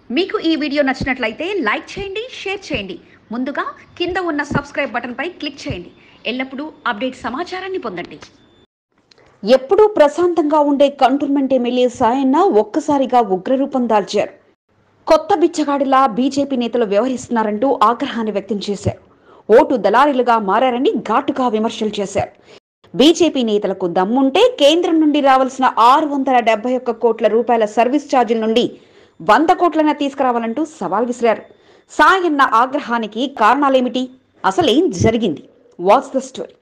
మీకు ఈ వీడియో నచ్చినట్లయితే లైక్ చేయండి షేర్ చేయండి ముందుగా కింద ఉన్న సబ్స్క్రైబ్ బటన్పై క్లిక్ చేయండి ఎల్లప్పుడూ అప్డేట్ సమాచారాన్ని పొందండి ఎప్పుడూ ప్రశాంతంగా ఉండే కంటోన్మెంట్ ఎమ్మెల్యే సాయన్న ఒక్కసారిగా ఉగ్రరూపం దాల్చారు కొత్త బిచ్చగాడిలా బీజేపీ నేతలు వ్యవహరిస్తున్నారంటూ ఆగ్రహాన్ని వ్యక్తం చేశారు ఓటు దళారీలుగా మారారని ఘాటుగా విమర్శలు చేశారు బీజేపీ నేతలకు దమ్ముంటే కేంద్రం నుండి రావాల్సిన ఆరు వందల డెబ్బై ఒక్క కోట్ల రూపాయల సర్వీస్ ఛార్జీల నుండి వంద కోట్లన తీసుకురావాలంటూ సవాల్ విసిరారు సాయన్న ఆగ్రహానికి కారణాలేమిటి అసలేం జరిగింది వాట్స్ ద స్టోరీ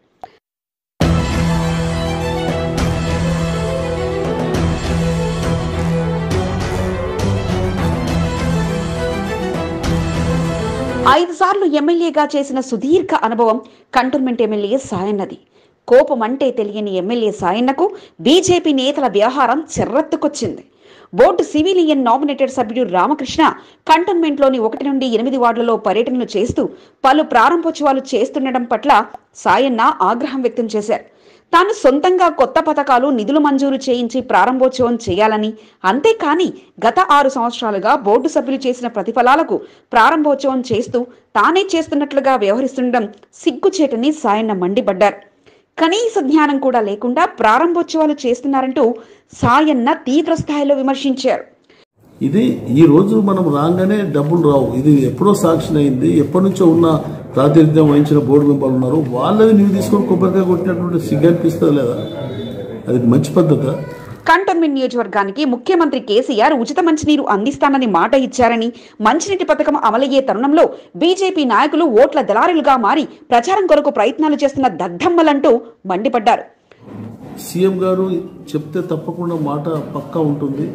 ఐదు సార్లు ఎమ్మెల్యేగా చేసిన సుదీర్ఘ అనుభవం కంటోన్మెంట్ ఎమ్మెల్యే సాయన్నది కోపం అంటే తెలియని ఎమ్మెల్యే సాయన్నకు బీజేపీ నేతల వ్యవహారం చెర్రెత్తుకొచ్చింది బోర్డు సివిలియన్ నామినేటెడ్ సభ్యుడు రామకృష్ణ కంటోన్మెంట్లోని ఒకటి నుండి ఎనిమిది వార్డులలో పర్యటనలు చేస్తూ పలు ప్రారంభోత్సవాలు చేస్తుండడం పట్ల సాయన్న ఆగ్రహం వ్యక్తం చేశారు తాను సొంతంగా కొత్త పథకాలు నిధులు మంజూరు చేయించి ప్రారంభోత్సవం చేయాలని అంతేకాని గత ఆరు సంవత్సరాలుగా బోర్డు సభ్యులు చేసిన ప్రతిఫలాలకు ప్రారంభోత్సవం చేస్తూ తానే చేస్తున్నట్లుగా వ్యవహరిస్తుండడం సిగ్గుచేటని సాయన్న మండిపడ్డారు కనీస జ్ఞానం కూడా లేకుండా ప్రారంభోత్సవాలు చేస్తున్నారంటూ సాయన్న తీవ్ర స్థాయిలో విమర్శించారు ఇది ఈ రోజు మనం రాగానే డబ్బులు రావు ఇది ఎప్పుడో సాక్ష్యం అయింది ఎప్పటి నుంచో ఉన్న ప్రాతినిధ్యం వహించిన బోర్డు మెంబర్లు ఉన్నారు వాళ్ళది నీవు తీసుకొని కొబ్బరికాయ కొట్టినటువంటి సిగ్గు అనిపిస్తుంది లేదా అది మంచి పద్ధత కంటోన్మెంట్ నియోజకవర్గానికి ముఖ్యమంత్రి కేసీఆర్ ఉచిత మంచినీరు అందిస్తానని మాట ఇచ్చారని మంచినీటి పథకం అమలయ్యే తరుణంలో బీజేపీ నాయకులు ఓట్ల దళారులుగా మారి ప్రచారం కొరకు ప్రయత్నాలు చేస్తున్న దద్దమ్మలంటూ మండిపడ్డారు సీఎం గారు చెప్తే తప్పకుండా మాట పక్కా ఉంటుంది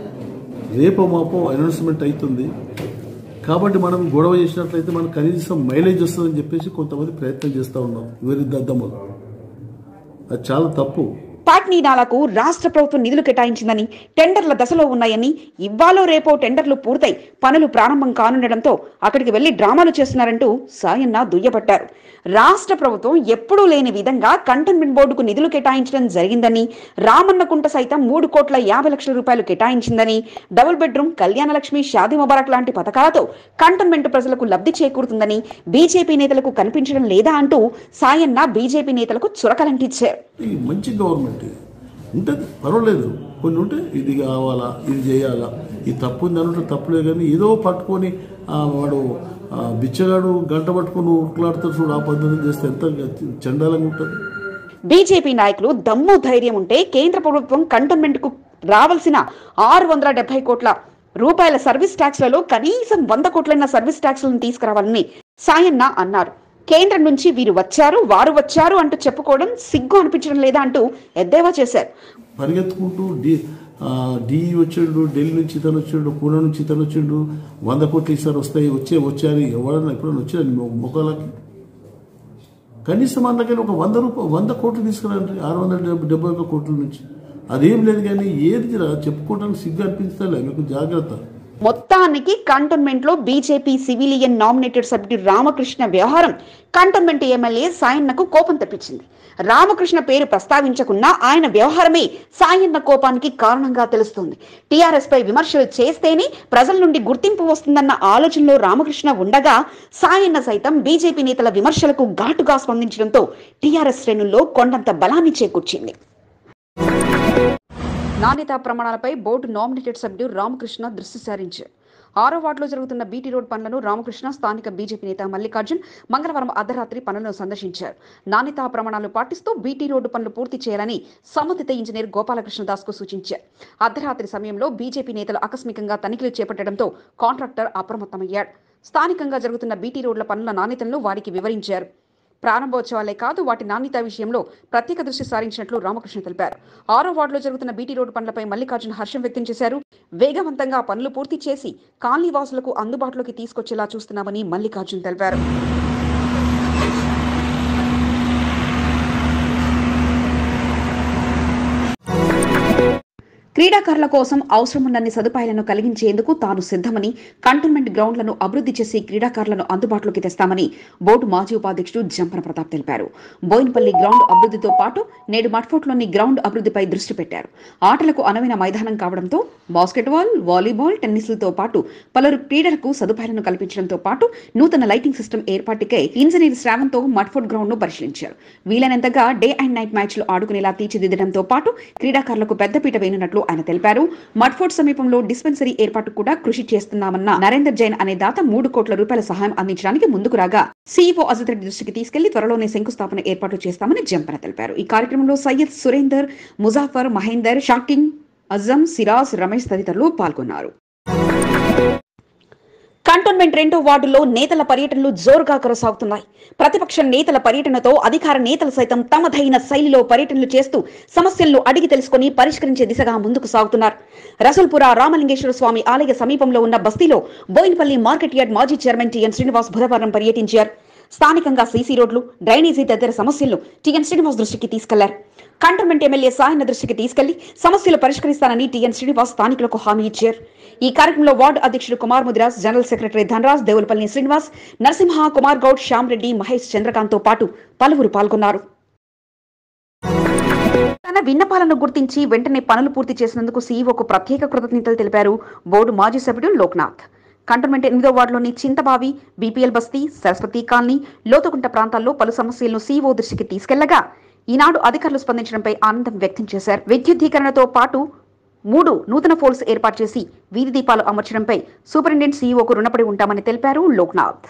రేపో మాపో అనౌన్స్మెంట్ అవుతుంది కాబట్టి మనం గొడవ చేసినట్లయితే మనకు కనీసం మైలేజ్ వస్తుందని చెప్పేసి కొంతమంది ప్రయత్నం చేస్తూ ఉన్నాం వెరీ దద్దమ్మలు అది చాలా తప్పు పాట్నీ నాలకు రాష్ట్ర ప్రభుత్వం నిధులు కేటాయించిందని టెండర్ల దశలో ఉన్నాయని ఇవ్వాలో రేపో టెండర్లు పూర్తయి పనులు ప్రారంభం కానుండడంతో అక్కడికి వెళ్లి డ్రామాలు చేస్తున్నారంటూ సాయన్న దుయ్యబట్టారు రాష్ట్ర ప్రభుత్వం ఎప్పుడూ లేని విధంగా కంటోన్మెంట్ బోర్డుకు నిధులు కేటాయించడం జరిగిందని రామన్నకుంట సైతం మూడు కోట్ల యాభై లక్షల రూపాయలు కేటాయించిందని డబుల్ బెడ్రూమ్ కళ్యాణ లక్ష్మి షాదీ ముబారక్ లాంటి పథకాలతో కంటోన్మెంట్ ప్రజలకు లబ్ధి చేకూరుతుందని బీజేపీ నేతలకు కనిపించడం లేదా అంటూ సాయన్న బీజేపీ నేతలకు చురకలంటించారు ఈ మంచి గవర్నమెంట్ ఇది ఉంటుంది పర్వాలేదు కొన్ని ఉంటే ఇది కావాలా ఇది చేయాలా ఇది తప్పు ఉంది అనుంటే తప్పులే కానీ ఏదో పట్టుకొని ఆ, వాడు ఆ, బిచ్చగాడు గంట పట్టుకొని ఉరుకులాడుతాడు చూడు ఆ పద్ధతి చేస్తే ఎంత చండాలంగా ఉంటుంది బీజేపీ నాయకులు దమ్ము ధైర్యం ఉంటే కేంద్ర ప్రభుత్వం కంటోన్మెంట్ కు రావాల్సిన ఆరు వందల డెబ్బై కోట్ల రూపాయల సర్వీస్ ట్యాక్స్లలో కనీసం వంద కోట్లైన సర్వీస్ ట్యాక్స్లను తీసుకురావాలని సాయన్న అన్నారు కేంద్రం నుంచి వీరు వచ్చారు వారు వచ్చారు అంటూ చెప్పుకోవడం సిగ్గు అనిపించడం లేదా అంటూ ఎద్దేవా చేశారు పరిగెత్తుకుంటూ డి డి వచ్చిండు ఢిల్లీ నుంచి ఇతను వచ్చిండు పూణే నుంచి ఇతను వచ్చిండు వంద కోట్లు ఇస్తారు వస్తాయి వచ్చే వచ్చారు ఎవరన్నా ఎప్పుడైనా వచ్చారు మొక్కలకి కనీసం అందుకని ఒక వంద రూపాయలు వంద కోట్లు తీసుకురండి ఆరు వందల డెబ్బై డెబ్బై ఒక్క కోట్ల నుంచి అదేం లేదు కానీ ఏది రా చెప్పుకోవడానికి సిగ్గు అనిపిస్తలే మీకు జాగ్రత్త మొత్తానికి కంటోన్మెంట్ లో బీజేపీ సివిలియన్ నామినేటెడ్ సభ్యుడు రామకృష్ణ వ్యవహారం కంటోన్మెంట్ ఎమ్మెల్యే సాయన్నకు కోపం తెప్పించింది రామకృష్ణ పేరు ప్రస్తావించకున్నా ఆయన వ్యవహారమే సాయన్న కోపానికి కారణంగా తెలుస్తుంది టీఆర్ఎస్ పై విమర్శలు చేస్తేనే ప్రజల నుండి గుర్తింపు వస్తుందన్న ఆలోచనలో రామకృష్ణ ఉండగా సాయన్న సైతం బీజేపీ నేతల విమర్శలకు ఘాటుగా స్పందించడంతో టీఆర్ఎస్ శ్రేణుల్లో కొండంత బలాన్ని చేకూర్చింది నాణ్యతా ప్రమాణాలపై బోర్డు నామినేటెడ్ సభ్యుడు రామకృష్ణ దృష్టి సారించారు ఆరో వార్డులో జరుగుతున్న బీటీ రోడ్ పనులను రామకృష్ణ స్థానిక బీజేపీ నేత మల్లికార్జున్ మంగళవారం అర్ధరాత్రి పనులను సందర్శించారు నాణ్యతా ప్రమాణాలు పాటిస్తూ బీటీ రోడ్డు పనులు పూర్తి చేయాలని సంబంధిత ఇంజనీర్ గోపాలకృష్ణ దాస్ కు సూచించారు అర్ధరాత్రి సమయంలో బీజేపీ నేతలు ఆకస్మికంగా తనిఖీలు చేపట్టడంతో కాంట్రాక్టర్ అప్రమత్తమయ్యాడు స్థానికంగా జరుగుతున్న బీటీ రోడ్ల పనుల నాణ్యతలను వారికి వివరించారు ప్రారంభోత్సవాలే కాదు వాటి నాణ్యత విషయంలో ప్రత్యేక దృష్టి సారించినట్లు రామకృష్ణ తెలిపారు ఆరో వార్డులో జరుగుతున్న బీటీ రోడ్డు పనులపై మల్లికార్జున హర్షం వ్యక్తం చేశారు వేగవంతంగా పనులు పూర్తి చేసి కాలనీ వాసులకు అందుబాటులోకి తీసుకొచ్చేలా చూస్తున్నామని మల్లికార్జున్ తెలిపారు క్రీడాకారుల కోసం అవసరమున్నన్ని సదుపాయాలను కలిగించేందుకు తాను సిద్ధమని కంటోన్మెంట్ గ్రౌండ్లను అభివృద్ధి చేసి క్రీడాకారులను అందుబాటులోకి తెస్తామని బోర్డు మాజీ ఉపాధ్యక్షుడు జంపన ప్రతాప్ తెలిపారు బోయిన్పల్లి గ్రౌండ్ అభివృద్ధితో పాటు నేడు మట్ఫోర్ట్లోని గ్రౌండ్ అభివృద్ధిపై దృష్టి పెట్టారు ఆటలకు అనువైన మైదానం కావడంతో బాస్కెట్బాల్ వాలీబాల్ టెన్నిస్లతో పాటు పలువురు క్రీడలకు సదుపాయాలను కల్పించడంతో పాటు నూతన లైటింగ్ సిస్టమ్ ఏర్పాటుకై ఇంజనీర్ శ్రావంతో మట్ఫోర్ట్ గ్రౌండ్ ను పరిశీలించారు వీలైనంతగా డే అండ్ నైట్ మ్యాచ్లు ఆడుకునేలా తీర్చిదిద్దడంతో పాటు క్రీడాకారులకు పెద్దపీట వేయనున్నట్లు ఆయన తెలిపారు మట్ఫోర్ట్ సమీపంలో డిస్పెన్సరీ ఏర్పాటు కూడా కృషి చేస్తున్నామన్న నరేందర్ జైన్ అనే దాత మూడు కోట్ల రూపాయల సహాయం అందించడానికి ముందుకు రాగా సీఈఓ అజిత్ రెడ్డి దృష్టికి తీసుకెళ్లి త్వరలోనే శంకుస్థాపన ఏర్పాటు చేస్తామని జంపన తెలిపారు ఈ కార్యక్రమంలో సయ్యద్ సురేందర్ ముజాఫర్ మహేందర్ షాకింగ్ అజం సిరాజ్ రమేష్ తదితరులు పాల్గొన్నారు కంటోన్మెంట్ రెండో వార్డులో నేతల పర్యటనలు జోరుగా కొనసాగుతున్నాయి ప్రతిపక్ష నేతల పర్యటనతో అధికార నేతలు సైతం తమదైన శైలిలో పర్యటనలు చేస్తూ సమస్యలను అడిగి తెలుసుకుని పరిష్కరించే దిశగా ముందుకు సాగుతున్నారు రసూల్పుర రామలింగేశ్వర స్వామి ఆలయ సమీపంలో ఉన్న బస్తీలో బోయిన్పల్లి మార్కెట్ యార్డ్ మాజీ చైర్మన్ టిఎన్ శ్రీనివాస్ బుధవారం పర్యటించారు స్థానికంగా సీసీ రోడ్లు డ్రైనేజీ తదితర సమస్యలను టిఎన్ శ్రీనివాస్ దృష్టికి తీసుకెళ్లారు కంటోన్మెంట్ ఎమ్మెల్యే సాయన్న దృష్టికి తీసుకెళ్లి సమస్యలు పరిష్కరిస్తానని టిఎన్ శ్రీనివాస్ స్థానికులకు హామీ ఇచ్చారు ఈ కార్యక్రమంలో వార్డు అధ్యక్షుడు కుమార్ ముదిరాజ్ జనరల్ సెక్రటరీ ధనరాజ్ దేవులపల్లి శ్రీనివాస్ నరసింహ కుమార్ గౌడ్ శ్యామ్ రెడ్డి మహేష్ చంద్రకాంత్ తో పాటు పలువురు పాల్గొన్నారు తన విన్నపాలను గుర్తించి వెంటనే పనులు పూర్తి చేసినందుకు సీఈఓకు ప్రత్యేక కృతజ్ఞతలు తెలిపారు బోర్డు మాజీ సభ్యుడు లోక్నాథ్ కంటోన్మెంట్ ఎనిమిదో వార్డులోని చింతబావి బీపీఎల్ బస్తీ సరస్వతి కాలనీ లోతుగుంట ప్రాంతాల్లో పలు సమస్యలను సీఈఓ దృష్టికి తీసుకెళ్లగా ఈనాడు అధికారులు స్పందించడంపై ఆనందం వ్యక్తం చేశారు విద్యుద్దీకరణతో పాటు మూడు నూతన ఫోల్స్ ఏర్పాటు చేసి వీధి దీపాలు అమర్చడంపై సూపరింటెండెంట్ సీఈఓకు రుణపడి ఉంటామని తెలిపారు లోక్నాథ్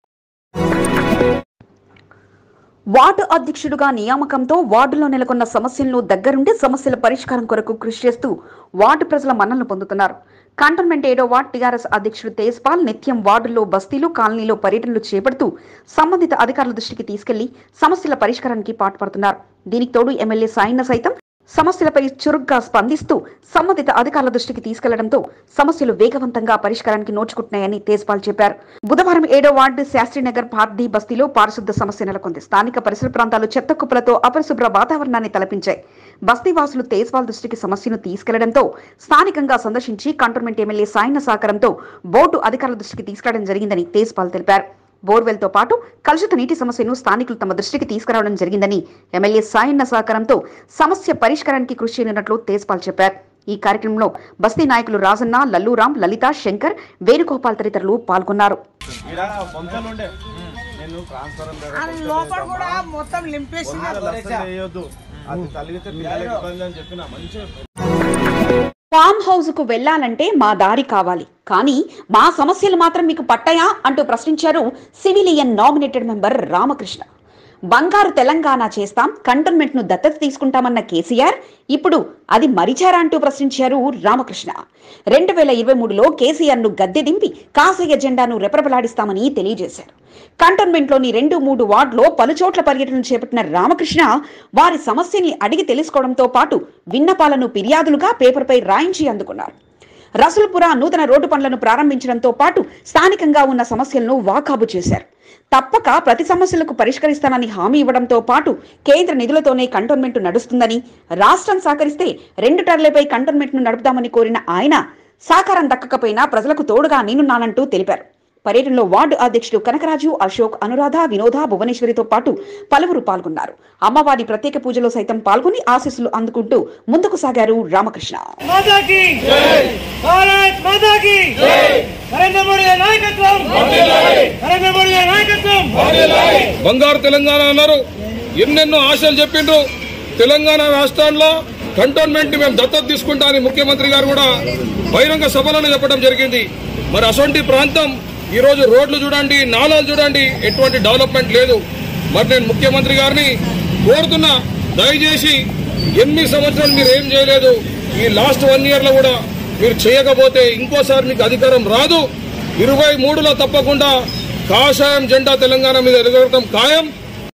వార్డు అధ్యక్షుడుగా నియామకంతో వార్డులో నెలకొన్న సమస్యలను దగ్గరుండి సమస్యల పరిష్కారం కొరకు కృషి చేస్తూ వార్డు ప్రజల మన్నలను పొందుతున్నారు కంటోన్మెంట్ ఏడో వార్డు టీఆర్ఎస్ అధ్యక్షుడు తేజ్పాల్ నిత్యం వార్డుల్లో బస్తీలు కాలనీలో పర్యటనలు చేపడుతూ సంబంధిత అధికారుల దృష్టికి తీసుకెళ్లి సమస్యల పరిష్కారానికి పాటుపడుతున్నారు దీనికి తోడు ఎమ్మెల్యే సాయన్న సైతం సమస్యలపై చురుగ్గా స్పందిస్తూ సంబంధిత అధికారుల దృష్టికి తీసుకెళ్లడంతో సమస్యలు వేగవంతంగా పరిష్కారానికి నోచుకుంటున్నాయని తేజ్పాల్ చెప్పారు బుధవారం ఏడో వార్డు శాస్త్రీనగర్ పార్దీ బస్తీలో పారిశుద్ధ సమస్య నెలకొంది స్థానిక పరిసర ప్రాంతాలు చెత్త కుప్పలతో అపరిశుభ్ర వాతావరణాన్ని తలపించాయి బస్తీవాసులు తేజ్పాల్ దృష్టికి సమస్యను తీసుకెళ్లడంతో స్థానికంగా సందర్శించి కంటోన్మెంట్ ఎమ్మెల్యే సాయన్న సహకారంతో బోర్డు అధికారుల దృష్టికి తీసుకెళ్లడం జరిగిందని తేజ్పాల్ తెలిపారు బోర్వెల్ తో పాటు కలుషిత నీటి సమస్యను స్థానికులు తమ దృష్టికి తీసుకురావడం జరిగిందని ఎమ్మెల్యే సాయన్న సహకారంతో సమస్య పరిష్కారానికి కృషి చేయనున్నట్లు తేజ్పాల్ చెప్పారు ఈ కార్యక్రమంలో బస్తీ నాయకులు రాజన్న లల్లురాం లలిత శంకర్ వేణుగోపాల్ తదితరులు పాల్గొన్నారు ఈడ పొంతలు ఉండే నేను ట్రాన్స్ఫర్ అది లోపల కూడా మొత్తం నింపేసింది చేయొద్దు అది తలిగితే పిల్లలకి ఇబ్బంది అని చెప్పిన మంచిగా ఫామ్ హౌస్ కు వెళ్లాలంటే మా దారి కావాలి కానీ మా సమస్యలు మాత్రం మీకు పట్టాయా అంటూ ప్రశ్నించారు సివిలియన్ నామినేటెడ్ మెంబర్ రామకృష్ణ బంగారు తెలంగాణ చేస్తాం కంటోన్మెంట్ ను దత్తత తీసుకుంటామన్న కేసీఆర్ ఇప్పుడు అది మరిచారా అంటూ ప్రశ్నించారు రామకృష్ణ రెండు వేల ఇరవై మూడులో కేసీఆర్ ను గద్దె దింపి కాసయ్య జెండాను రెపరెపలాడిస్తామని తెలియజేశారు కంటోన్మెంట్లోని రెండు మూడు వార్డులో పలుచోట్ల పర్యటన చేపట్టిన రామకృష్ణ వారి సమస్యల్ని అడిగి తెలుసుకోవడంతో పాటు విన్నపాలను ఫిర్యాదులుగా పేపర్పై రాయించి అందుకున్నారు రసుల్పుర నూతన రోడ్డు పనులను ప్రారంభించడంతో పాటు స్థానికంగా ఉన్న సమస్యలను వాకాబు చేశారు తప్పక ప్రతి సమస్యలకు పరిష్కరిస్తానని హామీ ఇవ్వడంతో పాటు కేంద్ర నిధులతోనే కంటోన్మెంట్ నడుస్తుందని రాష్ట్రం సహకరిస్తే రెండు టర్లపై కంటోన్మెంట్ ను నడుపుదామని కోరిన ఆయన సహకారం దక్కకపోయినా ప్రజలకు తోడుగా నేనున్నానంటూ తెలిపారు పర్యటనలో వార్డు అధ్యక్షుడు కనకరాజు అశోక్ అనురాధ వినోద భువనేశ్వరితో పాటు పలువురు పాల్గొన్నారు అమ్మవారి ప్రత్యేక పూజలో సైతం పాల్గొని ఆశీస్సులు అందుకుంటూ ముందుకు సాగారు రామకృష్ణ माता की भारत माता की नरेंद्र मोदी గారి నాయకత్వం నరేంద్ర మోడీ గారి నాయకత్వం బంగారు తెలంగాణ అన్నారు ఎన్నెన్నో ఆశలు చెప్పిండ్రు తెలంగాణ రాష్ట్రంలో కంటోన్మెంట్ మేము దత్తత తీసుకుంటా అని ముఖ్యమంత్రి గారు కూడా బహిరంగ సభలను చెప్పడం జరిగింది మరి అసొంటి ప్రాంతం ఈ రోజు రోడ్లు చూడండి నాలాలు చూడండి ఎటువంటి డెవలప్మెంట్ లేదు మరి నేను ముఖ్యమంత్రి గారిని కోరుతున్నా దయచేసి ఎనిమిది సంవత్సరాలు మీరు ఏం చేయలేదు ఈ లాస్ట్ వన్ ఇయర్ లో కూడా మీరు చేయకపోతే ఇంకోసారి మీకు అధికారం రాదు ఇరవై మూడులో తప్పకుండా కాషాయం జెండా తెలంగాణ మీద ఎదుగుతాం ఖాయం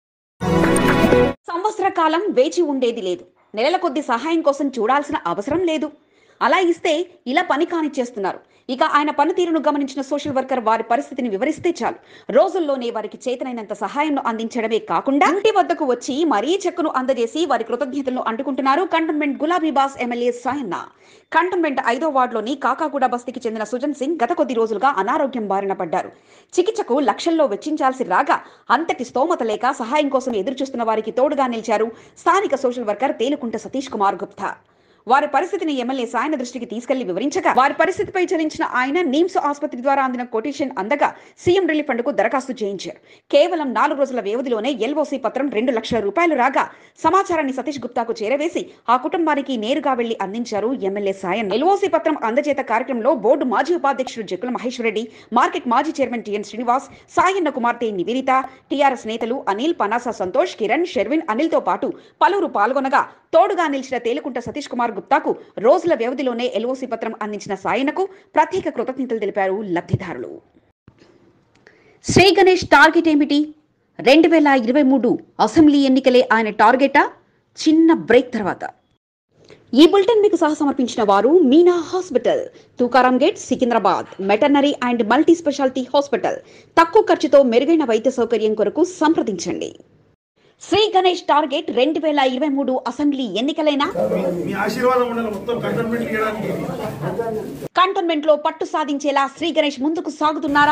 సంవత్సర కాలం వేచి ఉండేది లేదు నెలల కొద్ది సహాయం కోసం చూడాల్సిన అవసరం లేదు అలా ఇస్తే ఇలా పని కానిచ్చేస్తున్నారు ఇక ఆయన పనితీరును గమనించిన సోషల్ వర్కర్ వారి పరిస్థితిని వివరిస్తే చాలు రోజుల్లోనే వారికి చేతనైనంత సహాయంను అందించడమే కాకుండా ఇంటి వద్దకు వచ్చి మరీ చెక్కును అందజేసి వారి కృతజ్ఞతలను అంటుకుంటున్నారు కంటోన్మెంట్ గులాబీ బాస్ ఎమ్మెల్యే సాయన్న కంటోన్మెంట్ ఐదో వార్డులోని కాకాగూడ బస్తీకి చెందిన సుజన్ సింగ్ గత కొద్ది రోజులుగా అనారోగ్యం బారిన పడ్డారు చికిత్సకు లక్షల్లో వెచ్చించాల్సి రాగా అంతటి స్తోమత లేక సహాయం కోసం ఎదురుచూస్తున్న వారికి తోడుగా నిలిచారు స్థానిక సోషల్ వర్కర్ తేలుకుంట సతీష్ కుమార్ గుప్తా వారి పరిస్థితిని ఎమ్మెల్యే సాయన దృష్టికి తీసుకెళ్లి వివరించగా వారి పరిస్థితిపై చలించిన ఆయన నిమ్స్ ఆసుపత్రి ద్వారా అందిన కొటేషన్ అందగా సీఎం రిలీఫ్ ఫండ్ కు దరఖాస్తు చేయించారు కేవలం నాలుగు రోజుల వ్యవధిలోనే ఎల్ఓసీ పత్రం రెండు లక్షల రూపాయలు రాగా సమాచారాన్ని సతీష్ గుప్తాకు చేరవేసి ఆ కుటుంబానికి నేరుగా వెళ్లి అందించారు ఎమ్మెల్యే సాయన్ ఎల్ఓసీ పత్రం అందజేత కార్యక్రమంలో బోర్డు మాజీ ఉపాధ్యక్షుడు జక్కుల మహేశ్వర్ రెడ్డి మార్కెట్ మాజీ చైర్మన్ టిఎన్ శ్రీనివాస్ సాయన్న కుమార్తె నివేదిత టీఆర్ఎస్ నేతలు అనిల్ పనాసా సంతోష్ కిరణ్ షెర్విన్ అనిల్ తో పాటు పలువురు పాల్గొనగా తోడుగా నిలిచిన తేలుకుంట సతీష్ కుమార్ గుప్తాకు రోజుల వ్యవధిలోనే ఎల్ఓసి పత్రం అందించిన సాయనకు ప్రత్యేక కృతజ్ఞతలు తెలిపారు లబ్ధిదారులు శ్రీ గణేష్ టార్గెట్ ఏమిటి రెండు వేల ఇరవై మూడు అసెంబ్లీ ఎన్నికలే ఆయన టార్గెటా చిన్న బ్రేక్ తర్వాత ఈ బులెటిన్ మీకు సహ సమర్పించిన వారు Meena hospital Tukaram gate Secunderabad maternity and multi speciality hospital తక్కువ ఖర్చుతో మెరుగైన వైద్య సౌకర్యం కొరకు సంప్రదించండి శ్రీ గణేష్ టార్గెట్ రెండు వేల ఇరవై మూడు అసెంబ్లీ ఎన్నికలైనా మీ ఆశీర్వాదం ఉండాలి మొత్తం కంటోన్మెంట్ చేయడానికి కంటోన్మెంట్ లో పట్టు సాధించేలా శ్రీ గణేష్ ముందుకు సాగుతున్నారా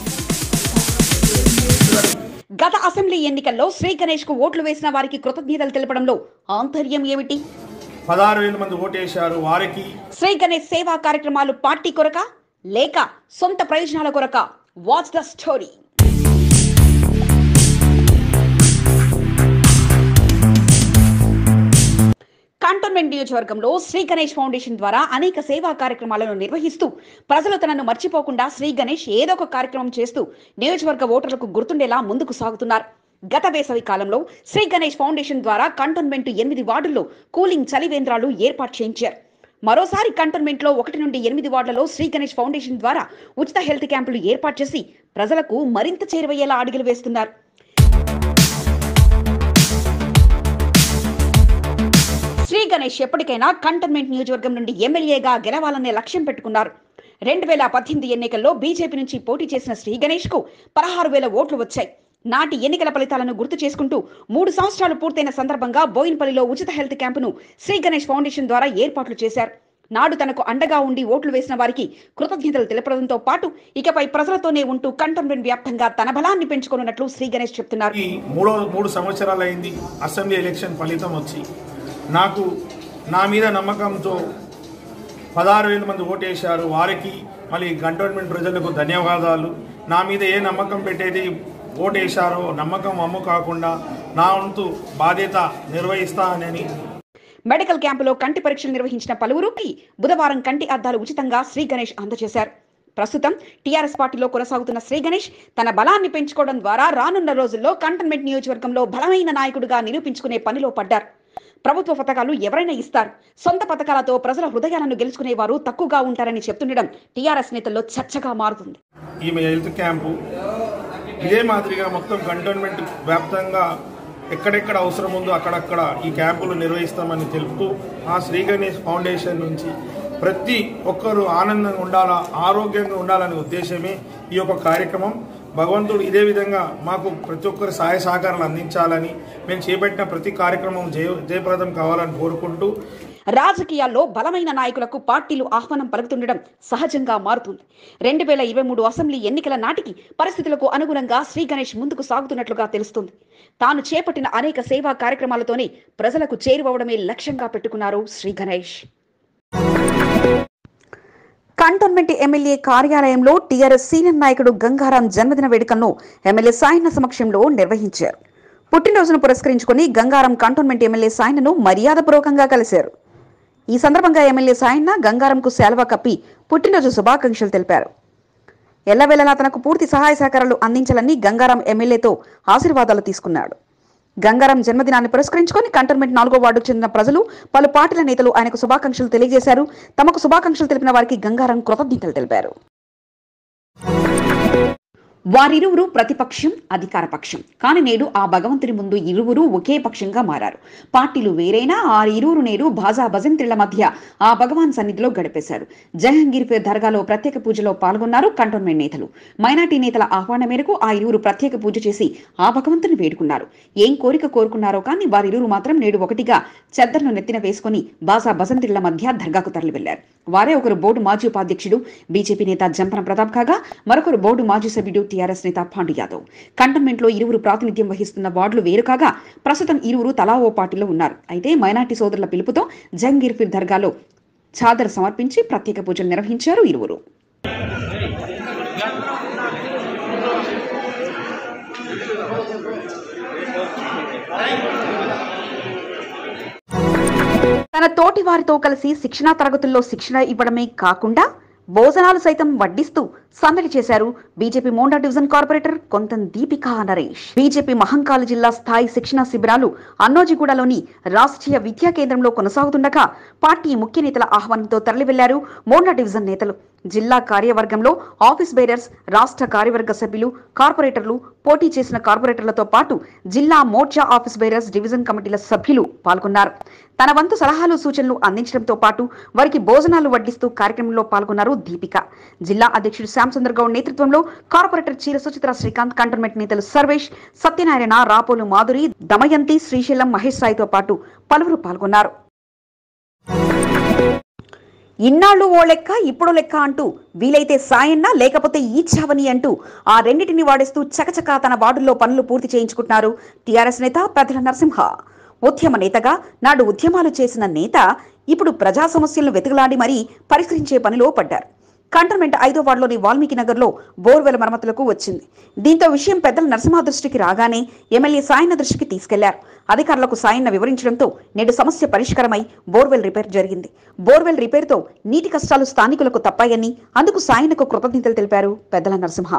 గత అసెంబ్లీ ఎన్నికల్లో శ్రీ గణేష్ కు ఓట్లు వేసిన వారికి కృతజ్ఞతలు తెలపడంలో ఆంతర్యం ఏమిటి పదహారు వేల మంది ఓటేశారు వారికి శ్రీ గణేష్ సేవా కార్యక్రమాలు పార్టీ కొరక లేక సొంత ప్రయోజనాల కొరక వాచ్ ద స్టోరీ కంటోన్మెంట్ నియోజకవర్గంలో శ్రీ గణేష్ ఫౌండేషన్ ద్వారా అనేక సేవా కార్యక్రమాలను నిర్వహిస్తూ ప్రజలు తనను మర్చిపోకుండా శ్రీ గణేష్ ఏదో ఒక కార్యక్రమం చేస్తూ నియోజకవర్గ ఓటర్లకు గుర్తుండేలా ముందుకు సాగుతున్నారు గత వేసవి కాలంలో శ్రీ గణేష్ ఫౌండేషన్ ద్వారా కంటోన్మెంట్ ఎనిమిది వార్డుల్లో కూలింగ్ చలివేంద్రాలు ఏర్పాటు చేయించారు మరోసారి కంటోన్మెంట్ లో ఒకటి నుండి ఎనిమిది వార్డులలో శ్రీ గణేష్ ఫౌండేషన్ ద్వారా ఉచిత హెల్త్ క్యాంపులు ఏర్పాటు చేసి ప్రజలకు మరింత చేరువయ్యేలా అడుగులు వేస్తున్నారు శ్రీ గణేష్ ఎప్పటికైనా కంటోన్మెంట్ నియోజకవర్గం నుండి ఎమ్మెల్యేగా గెలవాలనే లక్ష్యం పెట్టుకున్నారు రెండు వేల పద్దెనిమిది ఎన్నికల్లో బీజేపీ నుంచి పోటీ చేసిన శ్రీ గణేష్ కు పదహారు వేల ఓట్లు వచ్చాయి నాటి ఎన్నికల ఫలితాలను గుర్తు చేసుకుంటూ మూడు సంవత్సరాలు పూర్తయిన సందర్భంగా బోయిన్పల్లిలో ఉచిత హెల్త్ క్యాంపును శ్రీ గణేష్ ఫౌండేషన్ ద్వారా ఏర్పాట్లు చేశారు నాడు తనకు అండగా ఉండి ఓట్లు వేసిన వారికి కృతజ్ఞతలు తెలపడంతో పాటు ఇకపై ప్రజలతోనే ఉంటూ కంటోన్మెంట్ వ్యాప్తంగా తన బలాన్ని పెంచుకోనున్నట్లు శ్రీ గణేష్ చెప్తున్నారు ఈ మూడో మూడు సంవత్సరాలు అయింది అసెంబ్లీ ఎలక్షన్ ఫలితం వచ్చి నాకు నా మీద నమ్మకంతో పదహారు వేల మంది ఓటేశారు వారికి మళ్ళీ కంటోన్మెంట్ ప్రజలకు ధన్యవాదాలు నా మీద ఏ నమ్మకం పెట్టేది ఓటేశారో నమ్మకం అమ్ము కాకుండా నా వంతు బాధ్యత నిర్వహిస్తానని మెడికల్ క్యాంపులో కంటి పరీక్షలు నిర్వహించిన పలువురుకి బుధవారం కంటి అద్దాలు ఉచితంగా శ్రీ గణేష్ అందజేశారు ప్రస్తుతం టీఆర్ఎస్ పార్టీలో కొనసాగుతున్న శ్రీ గణేష్ తన బలాన్ని పెంచుకోవడం ద్వారా రానున్న రోజుల్లో కంటోన్మెంట్ నియోజకవర్గంలో బలమైన నాయకుడిగా నిరూపించుకునే పనిలో పడ్డారు ప్రభుత్వ పథకాలు ఎవరైనా ఇస్తారు సొంత పథకాలతో ప్రజల హృదయాలను గెలుచుకునేవారు తక్కువగా ఉంటారని చెప్తుండడం టీఆర్ఎస్ నేతల్లో చర్చగా మారుతుంది ఈమె హెల్త్ క్యాంపు ఇదే మాదిరిగా మొత్తం కంటోన్మెంట్ వ్యాప్తంగా ఎక్కడెక్కడ అవసరం ఉందో అక్కడక్కడ ఈ క్యాంపులు నిర్వహిస్తామని తెలుపుతూ ఆ శ్రీ గణేష్ ఫౌండేషన్ నుంచి ప్రతి ఒక్కరూ ఆనందంగా ఉండాలా ఆరోగ్యంగా ఉండాలనే ఉద్దేశమే ఈ యొక్క కార్యక్రమం భగవంతుడు ఇదే విధంగా మాకు ప్రతి ఒక్కరు సహాయ సహకారాలు అందించాలని మేము చేపట్టిన ప్రతి కార్యక్రమం జయ జయప్రదం కావాలని కోరుకుంటూ రాజకీయాల్లో బలమైన నాయకులకు పార్టీలు ఆహ్వానం పలుకుతుండడం సహజంగా మారుతుంది రెండు వేల ఇరవై మూడు అసెంబ్లీ ఎన్నికల నాటికి పరిస్థితులకు అనుగుణంగా శ్రీ గణేష్ ముందుకు సాగుతున్నట్లుగా తెలుస్తుంది తాను చేపట్టిన అనేక సేవా కార్యక్రమాలతోనే ప్రజలకు చేరువవడమే లక్ష్యంగా పెట్టుకున్నారు శ్రీ గణేష్ కంటోన్మెంట్ ఎమ్మెల్యే కార్యాలయంలో టీఆర్ఎస్ సీనియర్ నాయకుడు గంగారాం జన్మదిన వేడుకలను ఎమ్మెల్యే సాయన్న సమక్షంలో నిర్వహించారు పుట్టినరోజును పురస్కరించుకుని గంగారాం కంటోన్మెంట్ ఎమ్మెల్యే సాయన్నను మర్యాదపూర్వకంగా కలిశారు ఈ సందర్భంగా ఎమ్మెల్యే సాయన్న గంగారంకు శాల్వా కప్పి పుట్టినరోజు శుభాకాంక్షలు తెలిపారు ఎల్లవేళలా తనకు పూర్తి సహాయ సహకారాలు అందించాలని గంగారాం ఎమ్మెల్యేతో ఆశీర్వాదాలు తీసుకున్నాడు గంగారాం జన్మదినాన్ని పురస్కరించుకొని కంటోన్మెంట్ నాలుగో వార్డుకు చెందిన ప్రజలు పలు పార్టీల నేతలు ఆయనకు శుభాకాంక్షలు తెలియజేశారు తమకు శుభాకాంక్షలు తెలిపిన వారికి గంగారాం కృతజ్ఞతలు తెలిపారు వారిరువురు ప్రతిపక్షం అధికార పక్షం కానీ నేడు ఆ భగవంతుని ముందు ఇరువురు ఒకే పక్షంగా మారారు పార్టీలు వేరైనా ఆ ఇరువురు నేడు భాజా భజంత్రిల మధ్య ఆ భగవాన్ సన్నిధిలో గడిపేశారు జహంగీర్పేర్ దర్గాలో ప్రత్యేక పూజలో పాల్గొన్నారు కంటోన్మెంట్ నేతలు మైనార్టీ నేతల ఆహ్వానం మేరకు ఆ ఇరువురు ప్రత్యేక పూజ చేసి ఆ భగవంతుని వేడుకున్నారు ఏం కోరిక కోరుకున్నారో కానీ వారిరువురు మాత్రం నేడు ఒకటిగా చెద్దర్ను నెత్తిన వేసుకుని బాజా భజంత్రిల మధ్య దర్గాకు తరలి వెళ్లారు వారే ఒకరు బోర్డు మాజీ ఉపాధ్యక్షుడు బీజేపీ నేత జంపన ప్రతాప్ కాగా మరొకరు బోర్డు మాజీ సభ్యుడు టీఆర్ఎస్ నేత పాండు యాదవ్ కంటోన్మెంట్ లో ఇరువురు ప్రాతినిధ్యం వహిస్తున్న వార్డులు వేరు కాగా ప్రస్తుతం ఇరువురు తలా ఓ పార్టీలో ఉన్నారు అయితే మైనార్టీ సోదరుల పిలుపుతో జంగీర్పీర్ దర్గాలో చాదర్ సమర్పించి ప్రత్యేక పూజలు నిర్వహించారు ఇరువురు తన తోటి వారితో కలిసి శిక్షణా తరగతుల్లో శిక్షణ ఇవ్వడమే కాకుండా భోజనాలు సైతం వడ్డిస్తూ సందడి చేశారు BJP Monda division corporator Kontham Deepika Naresh BJP Mahankali జిల్లా స్థాయి శిక్షణా శిబిరాలు అన్నోజిగూడలోని రాష్ట్రీయ విద్యా కేంద్రంలో కొనసాగుతుండగా పార్టీ ముఖ్య నేతల ఆహ్వానంతో తరలి వెళ్లారు మోండా డివిజన్ నేతలు జిల్లా కార్యవర్గంలో ఆఫీస్ బేరర్స్ రాష్ట్ర కార్యవర్గ సభ్యులు కార్పొరేటర్లు పోటీ చేసిన కార్పొరేటర్లతో పాటు జిల్లా మోర్చా ఆఫీస్ బేరర్స్ డివిజన్ కమిటీల సభ్యులు పాల్గొన్నారు తన వంతు సలహాలు సూచనలు అందించడంతో పాటు వారికి భోజనాలు వడ్డిస్తూ కార్యక్రమంలో పాల్గొన్నారు దీపిక జిల్లా అధ్యక్షుడు శ్యాంసుందర్ గౌడ్ నేతృత్వంలో కార్పొరేటర్ చీర సుచిత్ర శ్రీకాంత్ కంటోన్మెంట్ నేతలు సర్వేష్ సత్యనారాయణ రాపోలు మాధురి దమయంతి శ్రీశైలం మహేష్ సాయితో పాటు పలువురు పాల్గొన్నారు ఇన్నాళ్ళు ఓ లెక్క ఇప్పుడు లెక్క అంటూ వీలైతే సాయన్న లేకపోతే ఈ చావని అంటూ ఆ రెండింటిని వాడేస్తూ చకచకా తన వార్డుల్లో పనులు పూర్తి చేయించుకుంటున్నారు టీఆర్ఎస్ నేత పెద్దల నరసింహ ఉద్యమ నేతగా నాడు ఉద్యమాలు చేసిన నేత ఇప్పుడు ప్రజా సమస్యలను వెతుకులాడి మరీ పరిష్కరించే పనిలో పడ్డారు కంటోన్మెంట్ ఐదో వార్డులోని వాల్మీకి నగర్లో బోర్వెల్ మరమ్మతులకు వచ్చింది దీంతో విషయం పెద్దల నరసింహ దృష్టికి రాగానే ఎమ్మెల్యే సాయన్న దృష్టికి తీసుకెళ్లారు అధికారులకు సాయన్న వివరించడంతో నేడు సమస్య పరిష్కారమై బోర్వెల్ రిపేర్ జరిగింది బోర్వెల్ రిపేర్తో నీటి కష్టాలు స్థానికులకు తప్పాయని అందుకు సాయన్నకు కృతజ్ఞతలు తెలిపారు పెద్దల నరసింహ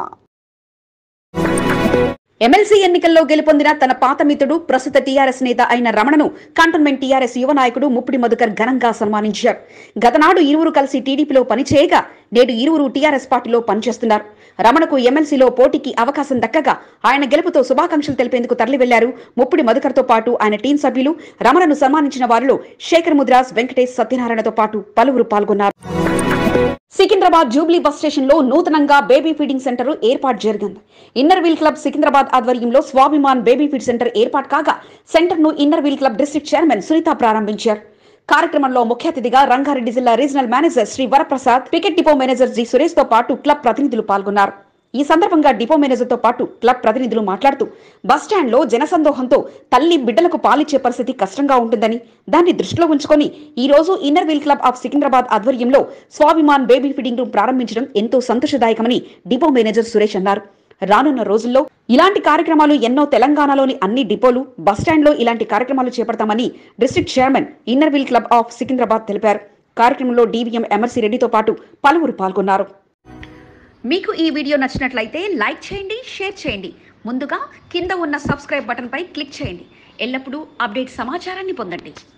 ఎమ్మెల్సీ ఎన్నికల్లో గెలుపొందిన తన పాత మిత్రుడు ప్రస్తుత టీఆర్ఎస్ నేత అయిన రమణను కంటోన్మెంట్ టీఆర్ఎస్ యువ నాయకుడు ముప్పిడి మధుకర్ ఘనంగా సన్మానించారు గతనాడు ఇరువురు కలిసి టీడీపీలో పనిచేయగా నేడు ఇరువురు టీఆర్ఎస్ పార్టీలో పనిచేస్తున్నారు రమణకు ఎమ్మెల్సీలో పోటీకి అవకాశం దక్కగా ఆయన గెలుపుతో శుభాకాంక్షలు తెలిపేందుకు తరలి వెళ్లారు ముప్పిడి మధుకర్తో పాటు ఆయన టీం సభ్యులు రమణను సన్మానించిన వారిలో శేఖర్ ముద్రాస్ వెంకటేష్ సత్యనారాయణతో పాటు పలువురు పాల్గొన్నారు సికింద్రాబాద్ జూబ్లీ బస్ స్టేషన్ లో నూతనంగా బేబీ ఫీడింగ్ సెంటర్ ఏర్పాటు జరిగింది ఇన్నర్ వీల్ క్లబ్ సికింద్రాబాద్ ఆధ్వర్యంలో స్వాభిమాన్ బేబీ ఫీడ్ సెంటర్ ఏర్పాటు కాగా సెంటర్ ను inner wheel club district chairman Sunitha ప్రారంభించారు కార్యక్రమంలో ముఖ్య అతిథిగా రంగారెడ్డి జిల్లా regional manager Shri Varaprasad cricket depot manager G Suresh తో పాటు క్లబ్ ప్రతినిధులు పాల్గొన్నారు ఈ సందర్భంగా డిపో మేనేజర్ తో పాటు క్లబ్ ప్రతినిధులు మాట్లాడుతూ బస్ స్టాండ్ లో జనసందోహంతో తల్లి బిడ్డలకు పాలిచ్చే పరిస్థితి కష్టంగా ఉంటుందని దాన్ని దృష్టిలో ఉంచుకొని ఈ రోజు inner wheel club of Secunderabad ఆధ్వర్యంలో స్వాభిమాన్ బేబీ ఫీడింగ్ రూమ్ ప్రారంభించడం ఎంతో సంతోషదాయకమని డిపో మేనేజర్ సురేష్ అన్నారు రానున్న రోజుల్లో ఇలాంటి కార్యక్రమాలు ఎన్నో తెలంగాణలోని అన్ని డిపోలు బస్టాండ్లో ఇలాంటి కార్యక్రమాలు చేపడతామని district chairman inner wheel club of Secunderabad తెలిపారు కార్యక్రమంలో డీవీఎం ఎమర్సీ రెడ్డితో పాటు పలువురు పాల్గొన్నారు మీకు ఈ వీడియో నచ్చినట్లయితే లైక్ చేయండి షేర్ చేయండి ముందుగా కింద ఉన్న సబ్స్క్రైబ్ బటన్పై క్లిక్ చేయండి ఎల్లప్పుడూ అప్డేట్ సమాచారాన్ని పొందండి